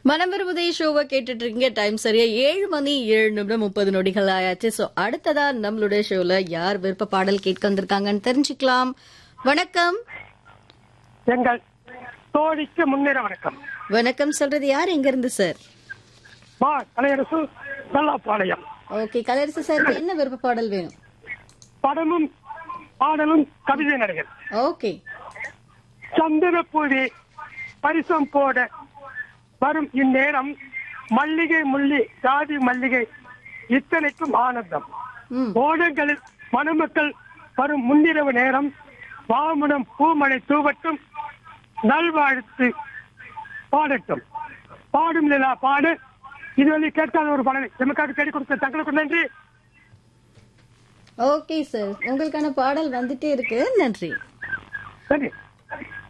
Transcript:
மனம் விரும்புதே ஷோவை கேட்டுட்டு இருக்கீங்க டைம் சரியா ஏழு மணி ஏழு நிமிடம் முப்பது நொடிகள் ஆயாச்சு சோ அடுத்ததா நம்மளுடைய ஷோல யார் விருப்ப பாடல் கேட்க வந்திருக்காங்கன்னு தெரிஞ்சுக்கலாம் வணக்கம் எங்கள் தோழிக்கு முன்னேற வணக்கம் வணக்கம் சொல்றது யார் எங்க இருந்து சார் மா கலையரசு வெள்ளாப்பாளையம் ஓகே கலரிசு சார் என்ன விருப்ப பாடல் வேணும் படமும் பாடலும் கவிதை நடிகர் ஓகே சந்திரப்பூவி பரிசம் போட வரும் இந்நேரம் மல்லிகை முள்ளி ஜாதி மல்லிகை இத்தனைக்கும் ஆனந்தம் ம் ஓடங்களில் மணமக்கள் வரும் முன்னிரவு நேரம் வாமுனம் பூமழை தூவட்டும் நல்வாழ்த்து பாடட்டும் பாடும் நிலா பாடு இதுவரை கேட்காத ஒரு பாடலை எமக்காக தேடி கொடுத்த தங்களுக்கு நன்றி ஓகே சார் உங்களுக்கான பாடல் வந்துட்டே இருக்கு நன்றி நன்றி